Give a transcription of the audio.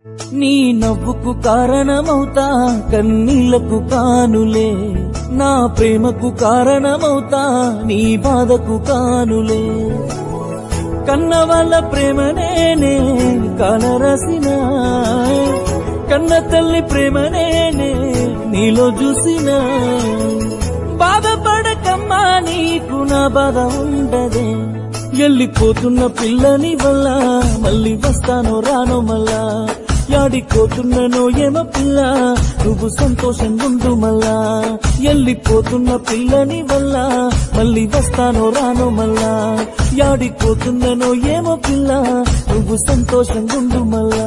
నీ నవ్వుకు కారణమవుతా కన్నీళ్లకు కానులే నా ప్రేమకు కారణమవుతా నీ బాధకు కానులే కన్న వాళ్ళ ప్రేమనేనే కానరసిన కన్న తల్లి ప్రేమనేనే నీలో చూసిన బాధపడకమ్మా నీకు నా బాధ ఉండదే ఎల్లిపోతున్న పిల్లని వల్ల మళ్ళీ వస్తానో రానో మళ్ళా యాడిపోతున్ననో ఏమో పిల్ల నువ్వు సంతోషంగా ఉండు మళ్ళా ఎల్లిపోతున్న పిల్లని వల్ల మళ్ళీ వస్తానో రానో మళ్ళా యాడిపోతున్ననో ఏమో పిల్ల నువ్వు సంతోషంగా ఉండు మళ్ళా